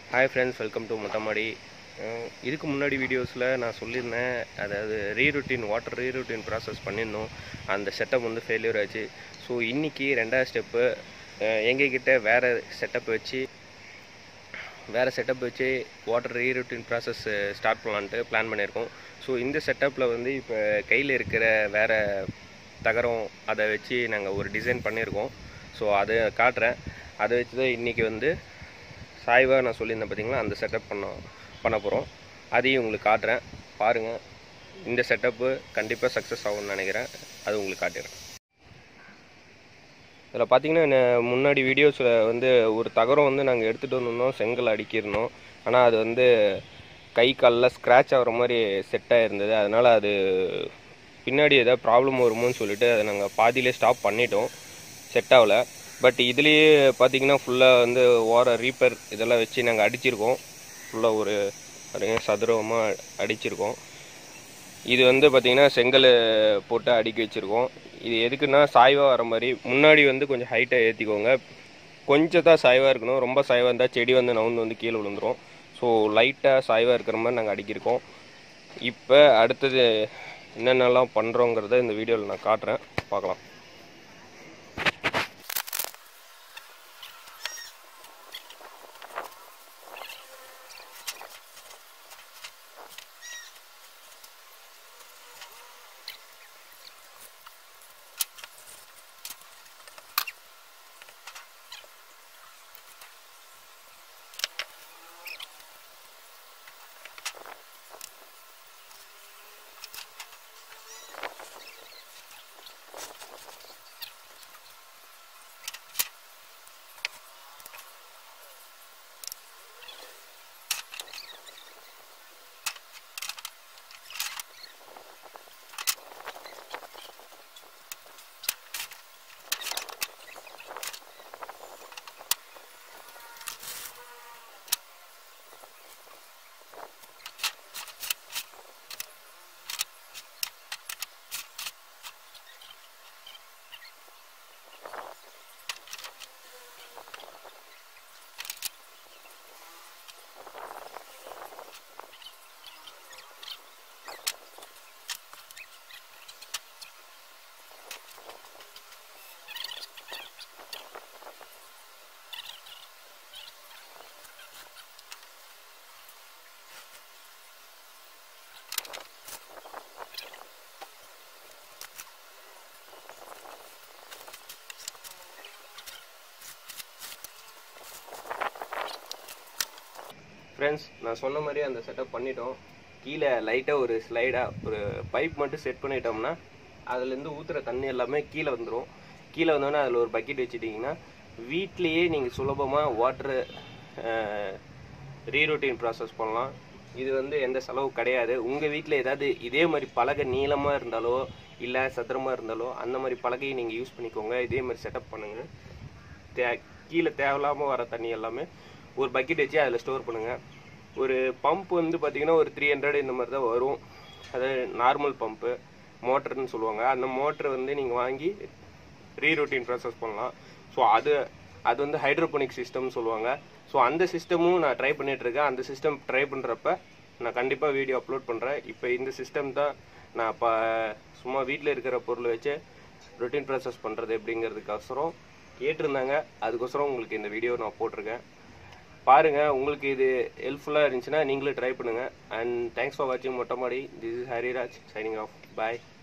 hi friends welcome to Mottamaadi அஹ் இதுக்கு முன்னாடி வீடியோஸில் நான் சொல்லியிருந்தேன் அதாவது ரீரூட்டின் வாட்டர் ரீரூட்டின் ப்ராசஸ் பண்ணியிருந்தோம் அந்த செட்டப் வந்து ஃபெயிலியர் ஆச்சு ஸோ இன்றைக்கி ரெண்டாவது ஸ்டெப்பு எங்ககிட்ட வேறு செட்டப் வச்சு வேறு செட்டப் வச்சு வாட்டர் ரீரூட்டின் ப்ராசஸ் ஸ்டார்ட் பண்ணலான்ட்டு பிளான் பண்ணியிருக்கோம் ஸோ இந்த செட்டப்பில் வந்து இப்போ கையில் இருக்கிற வேறு தகரம் அதை வச்சு நாங்கள் ஒரு டிசைன் பண்ணியிருக்கோம் ஸோ அதை காட்டுறேன் அதை வச்சு தான் இன்றைக்கி வந்து சாய்வாக நான் சொல்லியிருந்தேன் பார்த்தீங்களா அந்த செட்டப் பண்ண பண்ண போகிறோம் அதையும் உங்களுக்கு காட்டுறேன் பாருங்கள் இந்த செட்டப்பு கண்டிப்பாக சக்ஸஸ் ஆகும்னு நினைக்கிறேன் அது உங்களுக்கு காட்டிடுறேன் இதில் பார்த்தீங்கன்னா ந- முன்னாடி வீடியோஸில் வந்து ஒரு தகரம் வந்து நாங்கள் எடுத்துகிட்டு வந்திருந்தோம் செங்கல் அடிக்கிருந்தோம் ஆனால் அது வந்து கை காலில் ஸ்க்ராட்ச் ஆகிற மாதிரி செட் ஆகிருந்தது அதனால் அது பின்னாடி ஏதாவது ப்ராப்ளம் வருமோன்னு சொல்லிட்டு அதை நாங்கள் பாதியிலே ஸ்டாப் பண்ணிட்டோம் செட் ஆகல பட் இதுலேயே பார்த்தீங்கன்னா ஃபுல்லாக வந்து ஓர ரீப்பர் இதெல்லாம் வச்சு நாங்கள் அடிச்சிருக்கோம் ஃபுல்லாக ஒரு பாருங்க சதுரமாக அடிச்சிருக்கோம் இது வந்து பார்த்திங்கன்னா செங்கல் போட்டு அடுக்கி வச்சுருக்கோம் இது எதுக்குன்னா சாய்வாக வர மாதிரி முன்னாடி வந்து கொஞ்சம் ஹைட்டை ஏற்றிக்கோங்க கொஞ்சம் தான் சாய்வாக இருக்கணும் ரொம்ப சாய்வாக இருந்தால் செடி வந்து நவுந்து வந்து கீழே விழுந்துரும் ஸோ லைட்டாக சாய்வாக இருக்கிற மாதிரி நாங்கள் அடிக்கிருக்கோம் இப்போ அடுத்தது என்னென்னலாம் பண்ணுறோங்கிறத இந்த வீடியோவில் நான் காட்டுறேன் பார்க்கலாம் ஃப்ரெண்ட்ஸ் நான் சொன்ன மாதிரி அந்த செட்டப் பண்ணிட்டோம் கீழே லைட்டாக ஒரு ஸ்லைடாக ஒரு பைப் மட்டும் செட் பண்ணிட்டோம்னா அதுலேருந்து ஊற்றுற தண்ணி எல்லாமே கீழே வந்துடும் கீழே வந்தோடனே அதில் ஒரு பக்கெட் வச்சுட்டிங்கன்னா வீட்லேயே நீங்கள் சுலபமாக வாட்ரு ரீரூட்டின் ப்ராசஸ் பண்ணலாம் இது வந்து எந்த செலவு கிடையாது உங்கள் வீட்டில் ஏதாவது இதே மாதிரி பலகை நீளமாக இருந்தாலோ இல்லை சதுரமாக இருந்தாலோ அந்த மாதிரி பலகையை நீங்கள் யூஸ் பண்ணிக்கோங்க இதே மாதிரி செட்டப் பண்ணுங்கள் தே கீழே தேவையில்லாமல் வர தண்ணி எல்லாமே ஒரு பக்கெட் வச்சு அதில் ஸ்டோர் பண்ணுங்கள் ஒரு பம்ப் வந்து பார்த்தீங்கன்னா ஒரு த்ரீ ஹண்ட்ரட் இந்த மாதிரி தான் வரும் அது நார்மல் பம்ப்பு மோட்டர்னு சொல்லுவாங்க அந்த மோட்டர் வந்து நீங்கள் வாங்கி ரீரூட்டின் ப்ராசஸ் பண்ணலாம் ஸோ அது அது வந்து ஹைட்ரோபோனிக் சிஸ்டம்னு சொல்லுவாங்க ஸோ அந்த சிஸ்டமும் நான் ட்ரை பண்ணிட்டு இருக்கேன் அந்த சிஸ்டம் ட்ரை பண்ணுறப்ப நான் கண்டிப்பாக வீடியோ அப்லோட் பண்ணுறேன் இப்போ இந்த சிஸ்டம் தான் நான் இப்போ சும்மா வீட்டில் இருக்கிற பொருளை வச்சு ரொட்டீன் ப்ராசஸ் பண்ணுறது எப்படிங்கிறதுக்கோசரம் கேட்டிருந்தாங்க அதுக்கோசரம் உங்களுக்கு இந்த வீடியோ நான் போட்டிருக்கேன் பாருங்க உங்களுக்கு இது ஹெல்ப்ஃபுல்லாக இருந்துச்சுன்னா நீங்களும் ட்ரை பண்ணுங்க அண்ட் தேங்க்ஸ் ஃபார் வாட்சிங் Mottamaadi this is Hariraj signing off bye